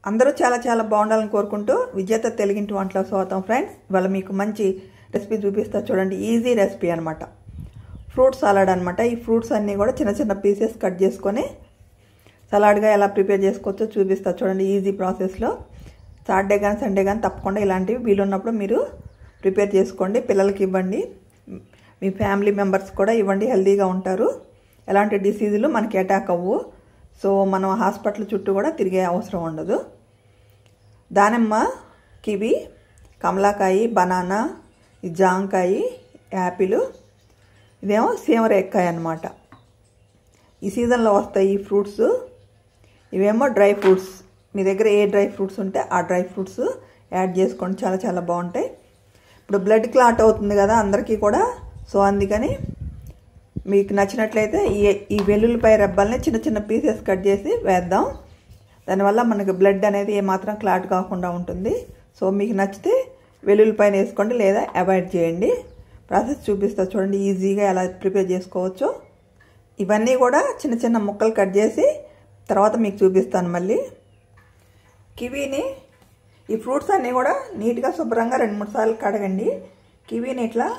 అందరూ చాలా చాలా బాగుండాలని కోరుకుంటూ విజేత తెలుగింటి వంటలో స్వాగతం ఫ్రెండ్స్ ఇవాళ మీకు మంచి రెసిపీ చూపిస్తా చూడండి ఈజీ రెసిపీ అనమాట ఫ్రూట్ సలాడ్ అనమాట ఈ ఫ్రూట్స్ అన్నీ కూడా చిన్న చిన్న పీసెస్ కట్ చేసుకొని సలాడ్గా ఎలా ప్రిపేర్ చేసుకోవచ్చో చూపిస్తా చూడండి ఈజీ ప్రాసెస్లో సాటర్డే కానీ సండే కానీ తప్పకుండా ఇలాంటివి వీలున్నప్పుడు మీరు ప్రిపేర్ చేసుకోండి పిల్లలకి ఇవ్వండి మీ ఫ్యామిలీ మెంబర్స్ కూడా ఇవ్వండి హెల్తీగా ఉంటారు ఎలాంటి డిసీజులు మనకి అటాక్ అవ్వు సో మనం హాస్పిటల్ చుట్టూ కూడా తిరిగే అవసరం ఉండదు దానిమ్మ కివి కమలాకాయ బనానా ఈ జాంకాయ యాపిల్ ఇదేమో సీమరేక్కాయ అనమాట ఈ సీజన్లో వస్తాయి ఈ ఫ్రూట్స్ ఇవేమో డ్రై ఫ్రూట్స్ మీ దగ్గర ఏ డ్రై ఫ్రూట్స్ ఉంటే ఆ డ్రై ఫ్రూట్స్ యాడ్ చేసుకోండి చాలా చాలా బాగుంటాయి ఇప్పుడు బ్లడ్ క్లాట్ అవుతుంది కదా అందరికీ కూడా సో అందుకని మీకు నచ్చినట్లయితే ఈ ఈ వెల్లుల్లిపాయ రెబ్బల్ని చిన్న చిన్న పీసెస్ కట్ చేసి వేద్దాం దానివల్ల మనకి బ్లడ్ అనేది ఏమాత్రం క్లాట్ కాకుండా ఉంటుంది సో మీకు నచ్చితే వెల్లుల్లిపాయన వేసుకోండి లేదా అవాయిడ్ చేయండి ప్రాసెస్ చూపిస్తా చూడండి ఈజీగా ఎలా ప్రిపేర్ చేసుకోవచ్చు ఇవన్నీ కూడా చిన్న చిన్న ముక్కలు కట్ చేసి తర్వాత మీకు చూపిస్తాను మళ్ళీ కివీని ఈ ఫ్రూట్స్ అన్నీ కూడా నీట్గా శుభ్రంగా రెండు మూడు సార్లు కడగండి కివీని ఇట్లా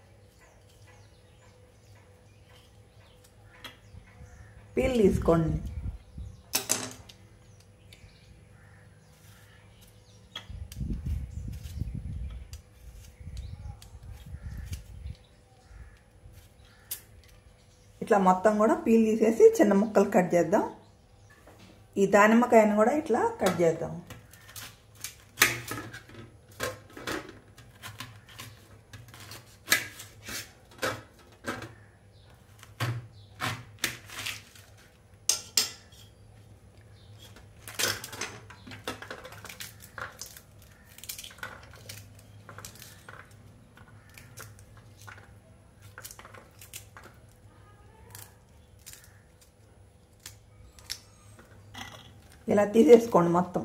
పీల్ తీసుకోండి ఇట్లా మొత్తం కూడా పీల్ తీసేసి చిన్న ముక్కలు కట్ చేద్దాం ఈ దానిమ్మకాయను కూడా ఇట్లా కట్ చేద్దాం ఇలా తీసేసుకోండి మొత్తం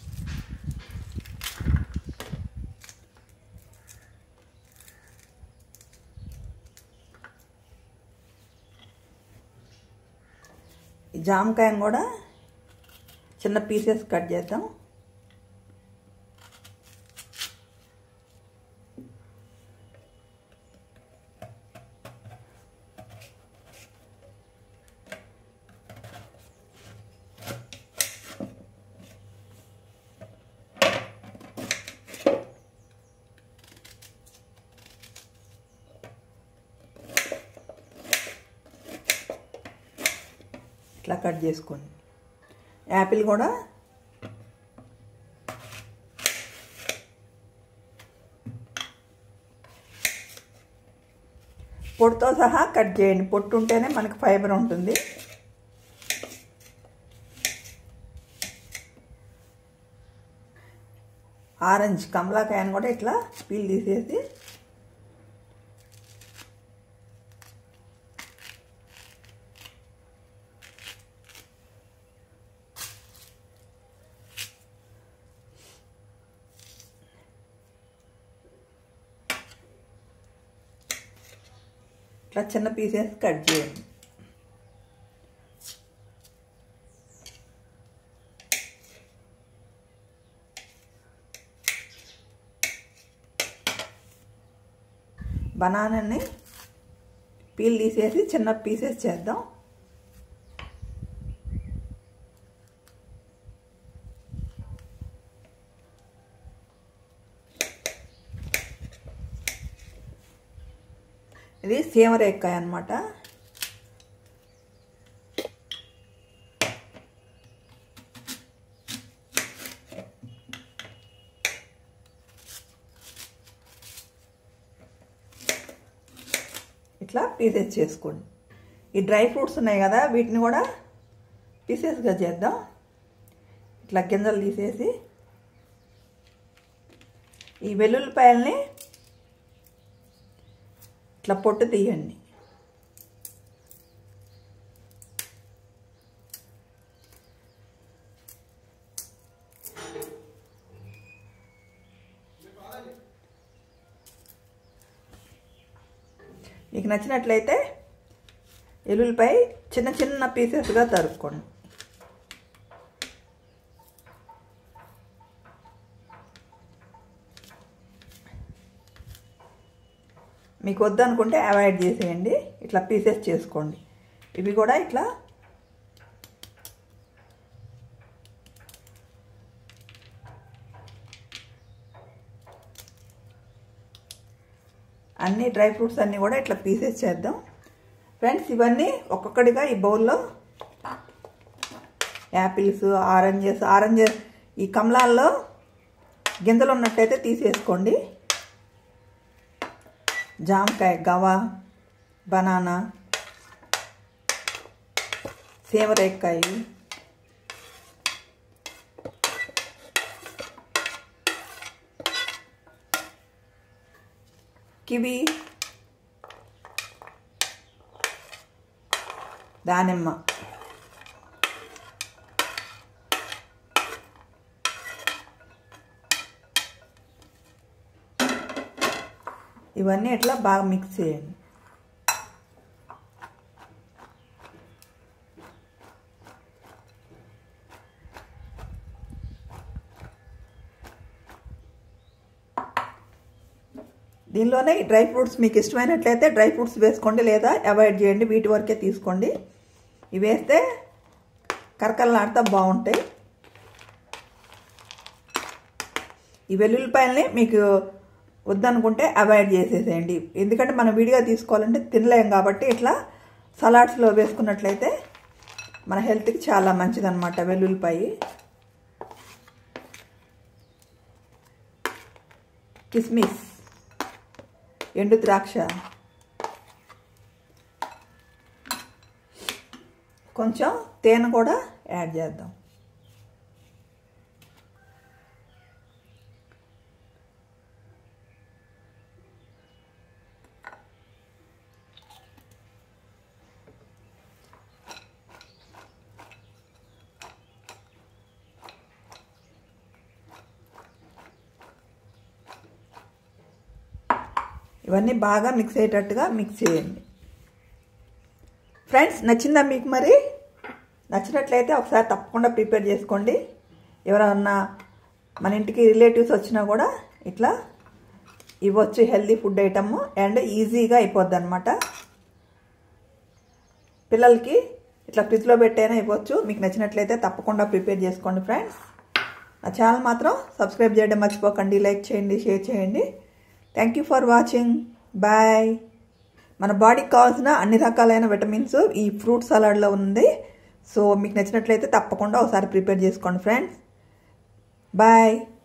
ఈ జామకాయను కూడా చిన్న పీసెస్ కట్ చేద్దాం ఇట్లా కట్ చేసుకోండి యాపిల్ కూడా పొట్టుతో సహా కట్ చేయండి పొట్టు ఉంటేనే మనకు ఫైబర్ ఉంటుంది ఆరెంజ్ కమలాకాయను కూడా ఇట్లా పీల్ తీసేసి ఇట్లా చిన్న పీసెస్ కట్ చేయండి బనానాని పీల్ తీసేసి చిన్న పీసెస్ చేద్దాం ఇది సీమరేక్కాయ అనమాట ఇట్లా పీసెస్ చేసుకోండి ఈ డ్రై ఫ్రూట్స్ ఉన్నాయి కదా వీటిని కూడా పీసెస్గా చేద్దాం ఇట్లా గింజలు తీసేసి ఈ వెల్లుల్లిపాయల్ని ఇట్లా పొట్టు తీయండి మీకు నచ్చినట్లయితే ఎల్లుల్లిపాయ చిన్న చిన్న పీసెస్గా తరుక్కోండి మీకు వద్దనుకుంటే అవాయిడ్ చేసేయండి ఇట్లా పీసెస్ చేసుకోండి ఇవి కూడా ఇట్లా అన్ని డ్రై ఫ్రూట్స్ అన్నీ కూడా ఇట్లా పీసెస్ చేద్దాం ఫ్రెండ్స్ ఇవన్నీ ఒక్కొక్కటిగా ఈ బౌల్లో యాపిల్స్ ఆరెంజెస్ ఆరెంజెస్ ఈ కమలాల్లో గింజలు ఉన్నట్టయితే తీసేసుకోండి జామకాయ గవ బనానా సేవరేకాయ కివి దానిమ్మ ఇవన్నీ ఇట్లా బాగా మిక్స్ చేయండి దీనిలోనే డ్రై ఫ్రూట్స్ మీకు ఇష్టమైనట్లయితే డ్రై ఫ్రూట్స్ వేసుకోండి లేదా అవాయిడ్ చేయండి వీటి వరకే తీసుకోండి ఇవి వేస్తే కరకరలాడుతూ బాగుంటాయి ఈ వెల్లుల్లిపాయల్ని మీకు వద్దనుకుంటే అవాయిడ్ చేసేసేయండి ఎందుకంటే మనం విడిగా తీసుకోవాలంటే తినలేం కాబట్టి ఇట్లా సలాడ్స్లో వేసుకున్నట్లయితే మన హెల్త్కి చాలా మంచిదన్నమాట వెల్లుల్లిపాయ కిస్మిస్ ఎండు ద్రాక్ష కొంచెం తేనె కూడా యాడ్ చేద్దాం ఇవన్నీ బాగా మిక్స్ అయ్యేటట్టుగా మిక్స్ చేయండి ఫ్రెండ్స్ నచ్చిందా మీకు మరి నచ్చినట్లయితే ఒకసారి తప్పకుండా ప్రిపేర్ చేసుకోండి ఎవరన్నా మన ఇంటికి రిలేటివ్స్ వచ్చినా కూడా ఇట్లా ఇవ్వచ్చు హెల్దీ ఫుడ్ ఐటమ్ అండ్ ఈజీగా అయిపోద్ది అనమాట పిల్లలకి ఇట్లా ఫ్రిడ్జ్లో పెట్టైనా ఇవ్వచ్చు మీకు నచ్చినట్లయితే తప్పకుండా ప్రిపేర్ చేసుకోండి ఫ్రెండ్స్ నా ఛానల్ మాత్రం సబ్స్క్రైబ్ చేయడం మర్చిపోకండి లైక్ చేయండి షేర్ చేయండి thank you for watching bye మన బాడీకి కావాల్సిన అన్ని రకాలైన విటమిన్స్ ఈ ఫ్రూట్ సలాడ్లో ఉంది సో మీకు నచ్చినట్లయితే తప్పకుండా ఒకసారి ప్రిపేర్ చేసుకోండి ఫ్రెండ్స్ బాయ్